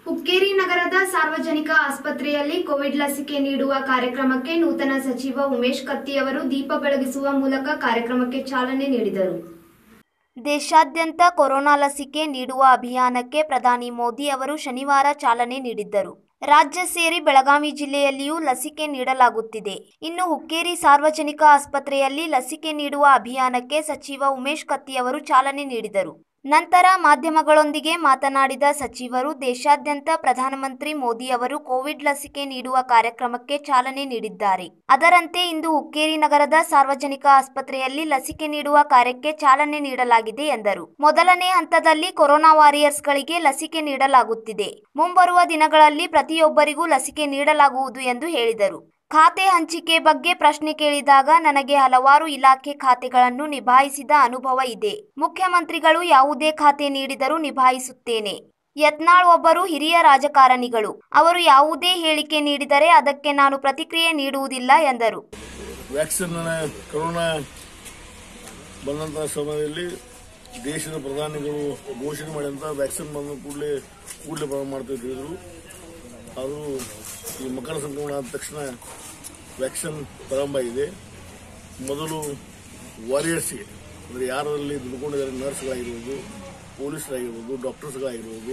ಹುಕ್ಕೇರಿ ನಗರದ ಸಾರ್ವಜನಿಕ ಆಸ್ಪತ್ರೆಯಲ್ಲಿ ಕೋವಿಡ್ ಲಸಿಕೆ ನೀಡುವ ಕಾರ್ಯಕ್ರಮಕ್ಕೆ ನೂತನ ಸಚಿವ ಉಮೇಶ್ ಕತ್ತಿ ಅವರು ದೀಪ ಬೆಳಗಿಸುವ ಮೂಲಕ ಕಾರ್ಯಕ್ರಮಕ್ಕೆ ಚಾಲನೆ ನೀಡಿದರು ದೇಶಾದ್ಯಂತ ಕೊರೋನಾ ಲಸಿಕೆ ನೀಡುವ ಅಭಿಯಾನಕ್ಕೆ ಪ್ರಧಾನಿ ಮೋದಿ ಅವರು ಶನಿವಾರ ಚಾಲನೆ ನೀಡಿದ್ದರು ರಾಜ್ಯ ಸೇರಿ ಬೆಳಗಾವಿ ಜಿಲ್ಲೆಯಲ್ಲಿಯೂ ಲಸಿಕೆ ನೀಡಲಾಗುತ್ತಿದೆ ಇನ್ನು ಹುಕ್ಕೇರಿ ಸಾರ್ವಜನಿಕ ಆಸ್ಪತ್ರೆಯಲ್ಲಿ ಲಸಿಕೆ ನೀಡುವ ಅಭಿಯಾನಕ್ಕೆ ಸಚಿವ ಉಮೇಶ್ ಕತ್ತಿ ಅವರು ಚಾಲನೆ ನೀಡಿದರು ನಂತರ ಮಾಧ್ಯಮಗಳೊಂದಿಗೆ ಮಾತನಾಡಿದ ಸಚಿವರು ದೇಶಾದ್ಯಂತ ಪ್ರಧಾನಮಂತ್ರಿ ಮೋದಿ ಅವರು ಕೋವಿಡ್ ಲಸಿಕೆ ನೀಡುವ ಕಾರ್ಯಕ್ರಮಕ್ಕೆ ಚಾಲನೆ ನೀಡಿದ್ದಾರೆ ಅದರಂತೆ ಇಂದು ಹುಕ್ಕೇರಿ ನಗರದ ಸಾರ್ವಜನಿಕ ಆಸ್ಪತ್ರೆಯಲ್ಲಿ ಲಸಿಕೆ ನೀಡುವ ಕಾರ್ಯಕ್ಕೆ ಚಾಲನೆ ನೀಡಲಾಗಿದೆ ಎಂದರು ಮೊದಲನೇ ಹಂತದಲ್ಲಿ ಕೊರೋನಾ ವಾರಿಯರ್ಸ್ಗಳಿಗೆ ಲಸಿಕೆ ನೀಡಲಾಗುತ್ತಿದೆ ಮುಂಬರುವ ದಿನಗಳಲ್ಲಿ ಪ್ರತಿಯೊಬ್ಬರಿಗೂ ಲಸಿಕೆ ನೀಡಲಾಗುವುದು ಎಂದು ಹೇಳಿದರು ಖಾತೆ ಹಂಚಿಕೆ ಬಗ್ಗೆ ಪ್ರಶ್ನೆ ಕೇಳಿದಾಗ ನನಗೆ ಹಲವಾರು ಇಲಾಖೆ ಖಾತೆಗಳನ್ನು ನಿಭಾಯಿಸಿದ ಅನುಭವ ಇದೆ ಮುಖ್ಯಮಂತ್ರಿಗಳು ಯಾವುದೇ ಖಾತೆ ನೀಡಿದರೂ ನಿಭಾಯಿಸುತ್ತೇನೆ ಯತ್ನಾಳ್ ಒಬ್ಬರು ಹಿರಿಯ ರಾಜಕಾರಣಿಗಳು ಅವರು ಯಾವುದೇ ಹೇಳಿಕೆ ನೀಡಿದರೆ ಅದಕ್ಕೆ ನಾನು ಪ್ರತಿಕ್ರಿಯೆ ನೀಡುವುದಿಲ್ಲ ಎಂದರು ವ್ಯಾಕ್ಸಿನ್ ಕೊರೋನಾ ಬಂದಂತಹ ಸಮಯದಲ್ಲಿ ದೇಶದ ಪ್ರಧಾನಿಗಳು ಘೋಷಣೆ ಮಾಡಿದಂಥ ವ್ಯಾಕ್ಸಿನ್ ಬಂದ ಕೂಡಲೇ ಕೂಡಲೇ ಪ್ರಾರಂಭ ಮಾಡ್ತಾ ಇದ್ರು ಅದು ಈ ಮಕರ ಸಂಕ್ರಮಣ ಆದ ತಕ್ಷಣ ವ್ಯಾಕ್ಸಿನ್ ಪ್ರಾರಂಭ ಆಗಿದೆ ಮೊದಲು ವಾರಿಯರ್ಸ್ಗೆ ಅಂದರೆ ಯಾರಲ್ಲಿ ದುಡ್ಕೊಂಡಿದ್ದಾರೆ ನರ್ಸ್ಗಳಾಗಿರ್ಬೋದು ಪೊಲೀಸರಾಗಿರ್ಬೋದು ಡಾಕ್ಟರ್ಸ್ಗಳಾಗಿರ್ಬೋದು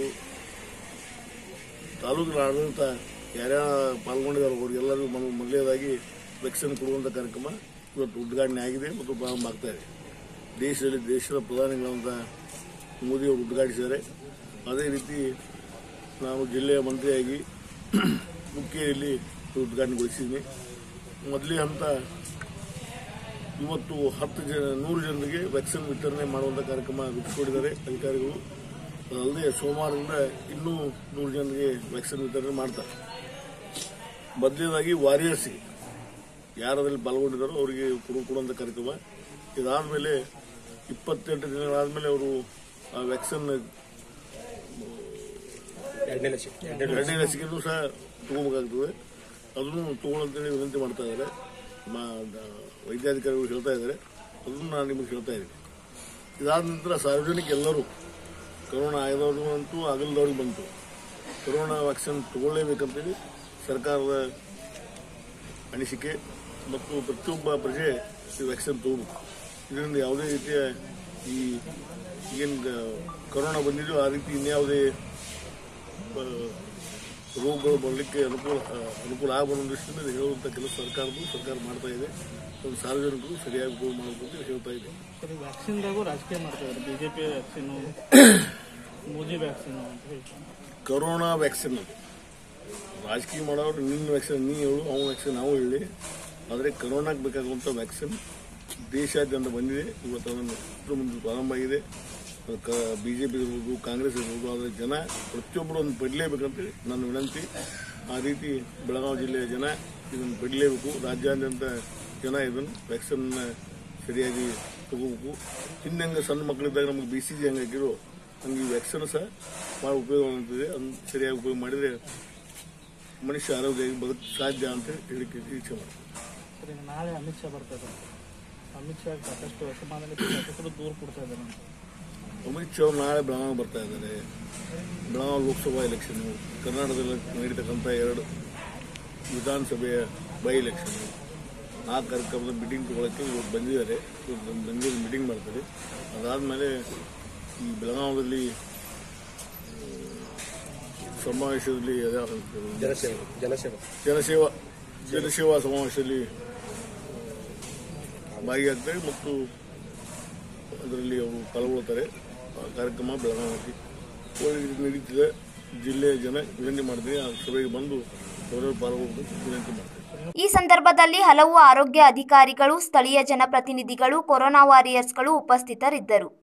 ತಾಲೂಕಿನ ಆಡಳಿತ ಯಾರ್ಯಾರ ಪಾಲ್ಗೊಂಡಿದ್ದಾರೆ ಅವರಿಗೆಲ್ಲರಿಗೂ ಮೊದಲು ಮೊದಲನೇದಾಗಿ ವ್ಯಾಕ್ಸಿನ್ ಕೊಡುವಂಥ ಕಾರ್ಯಕ್ರಮ ಇವತ್ತು ಉದ್ಘಾಟನೆ ಆಗಿದೆ ಮತ್ತು ಪ್ರಾರಂಭ ಆಗ್ತಾ ಇದೆ ದೇಶದಲ್ಲಿ ದೇಶದ ಪ್ರಧಾನಿಗಳಂತ ಮೋದಿ ಅವರು ಉದ್ಘಾಟಿಸಿದ್ದಾರೆ ಅದೇ ರೀತಿ ನಾನು ಜಿಲ್ಲೆಯ ಮಂತ್ರಿಯಾಗಿ ಮುಖ್ಯಲ್ಲಿ ಉದ್ಘಾಟನೆಗೊಳಿಸಿದ್ದೀನಿ ಮೊದಲೇ ಹಂತ ಇವತ್ತು ಹತ್ತು ಜನ ನೂರು ಜನರಿಗೆ ವ್ಯಾಕ್ಸಿನ್ ವಿತರಣೆ ಮಾಡುವಂಥ ಕಾರ್ಯಕ್ರಮ ರೂಪಿಸಿಕೊಂಡಿದ್ದಾರೆ ಅಧಿಕಾರಿಗಳು ಅದಲ್ಲದೆ ಸೋಮವಾರದಿಂದ ಇನ್ನೂ ನೂರು ಜನರಿಗೆ ವ್ಯಾಕ್ಸಿನ್ ವಿತರಣೆ ಮಾಡ್ತಾರೆ ಮೊದಲನೇದಾಗಿ ವಾರಿಯರ್ಸ್ಗೆ ಯಾರಲ್ಲಿ ಪಾಲ್ಗೊಂಡಿದ್ದಾರೋ ಅವರಿಗೆ ಕೊಡು ಕೊಡುವಂಥ ಕಾರ್ಯಕ್ರಮ ಇದಾದಮೇಲೆ ಇಪ್ಪತ್ತೆಂಟು ದಿನಗಳಾದಮೇಲೆ ಅವರು ಆ ವ್ಯಾಕ್ಸಿನ್ ಎರಡನೇ ಲಸಿಕೆ ಎರಡನೇ ಲಸಿಕೆನೂ ಸಹ ತಗೋಬೇಕಾಗ್ತದೆ ಅದನ್ನು ತಗೊಳ್ಳಂತೇಳಿ ವಿನಂತಿ ಮಾಡ್ತಾ ಇದ್ದಾರೆ ಮಾ- ದ- ವೈದ್ಯಾಧಿಕಾರಿಗಳು ಹೇಳ್ತಾ ಇದ್ದಾರೆ ಅದನ್ನು ನಾನು ನಿಮಗೆ ಹೇಳ್ತಾ ಇದ್ದೀನಿ ಇದಾದ ನಂತರ ಸಾರ್ವಜನಿಕ ಎಲ್ಲರೂ ಕೊರೋನಾ ಆಗದವ್ರಿಗೂ ಅಂತೂ ಆಗಲ್ದವ್ರಿಗೆ ಬಂತು ಕೊರೋನಾ ವ್ಯಾಕ್ಸಿನ್ ತಗೊಳ್ಳೇಬೇಕಂತೇಳಿ ಸರ್ಕಾರದ ಅನಿಸಿಕೆ ಮತ್ತು ಪ್ರತಿಯೊಬ್ಬ ಪ್ರಜೆ ಈ ವ್ಯಾಕ್ಸಿನ್ ತಗೋಬೇಕು ಇದರಿಂದ ಯಾವುದೇ ರೀತಿಯ ಈ ಏನು ಕೊರೋನಾ ಬಂದಿದೆಯೋ ಆ ರೀತಿ ಇನ್ಯಾವುದೇ ಆ, ರೋಗಗಳು ಬರಲಿಕ್ಕೆ ಅನುಕೂಲ ಆ, ಅನುಕೂಲ ಆಗಬಾರ್ದು ದೃಷ್ಟಿಯಿಂದ ಇದು ಹೇಳುವಂಥ ಕೆಲಸ ಸರ್ಕಾರದ್ದು ಸರ್ಕಾರ ಮಾಡ್ತಾ ಇದೆ ಒಂದು ಸಾರ್ವಜನಿಕರು ಸರಿಯಾಗಿ ಉಪಯೋಗ ಮಾಡಬೇಕು ಅಂತ ಹೇಳ್ತಾ ಇದೆ ಸರಿ ವ್ಯಾಕ್ಸಿನ್ದಾಗೂ ರಾಜಕೀಯ ಮಾಡ್ತಿದ್ದಾರೆ ಬಿಜೆಪಿ ವ್ಯಾಕ್ಸಿನು ಮೋದಿ ವ್ಯಾಕ್ಸಿನು ಅಂತ ಹೇಳ್ತಾರೆ ಕೊರೋನಾ ವ್ಯಾಕ್ಸಿನ್ ಅದು ರಾಜಕೀಯ ಮಾಡೋರು ನಿನ್ನ ವ್ಯಾಕ್ಸಿನ್ ನೀ ಹೇಳು ಅವನ ವ್ಯಾಕ್ಸಿನ್ ನಾವು ಹೇಳಿ ಆದರೆ ಕೊರೋನಾಕ್ಕೆ ಬೇಕಾಗುವಂಥ ವ್ಯಾಕ್ಸಿನ್ ದೇಶಾದ್ಯಂತ ಬಂದಿದೆ ಇವತ್ತು ಅದನ್ನು ಮುಂದೆ ಪ್ರಾರಂಭ ಆಗಿದೆ ಬಿ ಜೆ ಪಿ ಇರ್ಬೋದು ಕಾಂಗ್ರೆಸ್ ಇರ್ಬೋದು ಆದರೆ ಜನ ಪ್ರತಿಯೊಬ್ಬರು ಒಂದು ಪಡಲೇಬೇಕಂತ ನನ್ನ ವಿನಂತಿ ಆ ರೀತಿ ಬೆಳಗಾವಿ ಜಿಲ್ಲೆಯ ಜನ ಇದನ್ನು ಪಡಲೇಬೇಕು ರಾಜ್ಯಾದ್ಯಂತ ಜನ ಇದನ್ನು ವ್ಯಾಕ್ಸಿನ್ ಸರಿಯಾಗಿ ತಗೋಬೇಕು ಹಿಂದೆ ಹಂಗೆ ಸಣ್ಣ ಮಕ್ಕಳಿದ್ದಾಗ ನಮಗೆ ಬಿ ಸಿ ಜಿ ಹಂಗೆ ಹಾಕಿರೋ ಹಂಗೆ ಈ ವ್ಯಾಕ್ಸಿನ್ ಸಹ ಭಾಳ ಉಪಯೋಗ ಆಗ್ತಿದೆ ಅದನ್ನು ಸರಿಯಾಗಿ ಉಪಯೋಗ ಮಾಡಿದರೆ ಮನುಷ್ಯ ಆರೋಗ್ಯವಾಗಿ ಬದುಕ ಸಾಧ್ಯ ಅಂತ ಹೇಳಿಕೆ ಇಚ್ಛೆ ಮಾಡ್ತೀನಿ ಸರಿ ನಾಳೆ ಅಮಿತ್ ಶಾ ಬರ್ತಾ ಇದ್ದಾರೆ ಅಮಿತ್ ಶಾ ಸಾಕಷ್ಟು ಅಸಮಾಧಾನ ಶಾಸಕರು ದೂರ ಕೊಡ್ತಾ ಇದ್ದಾರೆ ಅಂತ ಅಮಿತ್ ಶಾ ಅವರು ನಾಳೆ ಬೆಳಗಾವಿ ಬರ್ತಾ ಇದ್ದಾರೆ ಬೆಳಗಾವಿ ಲೋಕಸಭಾ ಎಲೆಕ್ಷನ್ ಕರ್ನಾಟಕದಲ್ಲಿ ನಡೀತಕ್ಕಂಥ ಎರಡು ವಿಧಾನಸಭೆಯ ಬೈ ಎಲೆಕ್ಷನ್ ಆ ಕಾರ್ಯಕ್ರಮದ ಮೀಟಿಂಗ್ ತಗೊಳಕ್ಕೆ ಇವತ್ತು ಬಂದಿದ್ದಾರೆ ಇವತ್ತು ಬೆಂಗಳೂರು ಮೀಟಿಂಗ್ ಮಾಡ್ತಾರೆ ಅದಾದಮೇಲೆ ಈ ಬೆಳಗಾವದಲ್ಲಿ ಆ, ಸಮಾವೇಶದಲ್ಲಿ ಅದ್ಯಾವ- ಜನಸೇವೆ ಜನಸೇವೆ ಜನಸೇವಾ ಜನಸೇವಾ ಸಮಾವೇಶದಲ್ಲಿ ಭಾಗಿಯಾಗ್ತಾರೆ ಮತ್ತು ಅದರಲ್ಲಿ ಅವರು ಪಾಲ್ಗೊಳ್ತಾರೆ ಆ ಕಾರ್ಯಕ್ರಮ ಬೆಳಗಾವಿ ಒಳ್ಳೆ ನಡೀತಿದೆ ಜಿಲ್ಲೆಯ ಜನ ವಿನಂತಿ ಮಾಡ್ತೀನಿ ಆ ಸಭೆಗೆ ಬಂದು ಅವರೆಲ್ಲ ಪಾಲ್ಗೊಳ್ಬೇಕು ವಿನಂತಿ ಮಾಡ್ತೀನಿ ಈ ಸಂದರ್ಭದಲ್ಲಿ ಹಲವು ಆರೋಗ್ಯ ಅಧಿಕಾರಿಗಳು ಸ್ಥಳೀಯ ಜನಪ್ರತಿನಿಧಿಗಳು ಕೊರೋನಾ ವಾರಿಯರ್ಸ್ಗಳು ಉಪಸ್ಥಿತರಿದ್ದರು